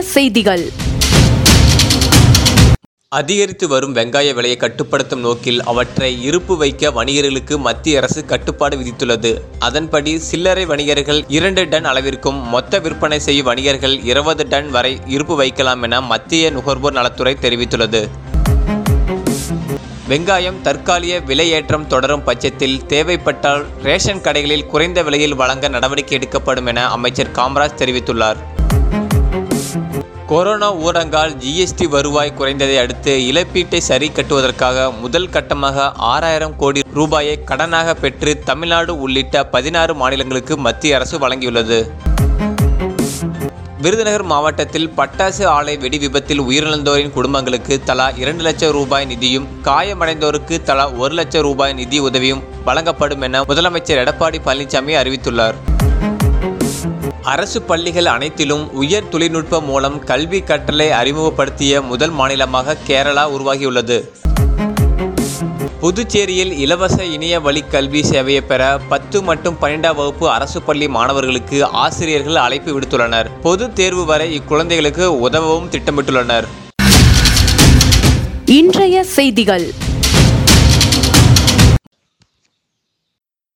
செய்திகள் அதிகரித்து வரும் வெங்காய விலையை கட்டுப்படுத்தும் நோக்கில் அவற்றை இருப்பு வைக்க வணிகர்களுக்கு மத்திய அரசு கட்டுப்பாடு விதித்துள்ளது அதன்படி சில்லறை வணிகர்கள் இரண்டு டன் அளவிற்கும் மொத்த விற்பனை செய்யும் வணிகர்கள் இருபது டன் வரை இருப்பு வைக்கலாம் என மத்திய நுகர்வோர் நலத்துறை தெரிவித்துள்ளது வெங்காயம் தற்காலிக விலையேற்றம் தொடரும் பட்சத்தில் தேவைப்பட்டால் ரேஷன் கடைகளில் குறைந்த விலையில் வழங்க நடவடிக்கை எடுக்கப்படும் என அமைச்சர் காமராஜ் தெரிவித்துள்ளார் கொரோனா ஊரங்கால் ஜிஎஸ்டி வருவாய் குறைந்ததை அடுத்து இழப்பீட்டை சரி கட்டுவதற்காக முதல் கட்டமாக ஆறாயிரம் கோடி ரூபாயை கடனாக பெற்று தமிழ்நாடு உள்ளிட்ட பதினாறு மாநிலங்களுக்கு மத்திய அரசு வழங்கியுள்ளது விருதுநகர் மாவட்டத்தில் பட்டாசு ஆலை வெடி விபத்தில் உயிரிழந்தோரின் குடும்பங்களுக்கு தலா இரண்டு லட்சம் ரூபாய் நிதியும் காயமடைந்தோருக்கு தலா ஒரு லட்சம் ரூபாய் நிதி உதவியும் வழங்கப்படும் என முதலமைச்சர் எடப்பாடி பழனிசாமி அறிவித்துள்ளார் அரசு பள்ளிகள் அனைத்திலும் உயர் தொழில்நுட்பம் மூலம் கல்வி கற்றலை அறிமுகப்படுத்திய முதல் மாநிலமாக கேரளா உருவாகியுள்ளது புதுச்சேரியில் இலவச இணைய வழி கல்வி சேவையை பெற பத்து மற்றும் பன்னெண்டாம் வகுப்பு அரசு பள்ளி மாணவர்களுக்கு ஆசிரியர்கள் அழைப்பு விடுத்துள்ளனர் பொது தேர்வு வரை இக்குழந்தைகளுக்கு உதவவும் திட்டமிட்டுள்ளனர் இன்றைய செய்திகள்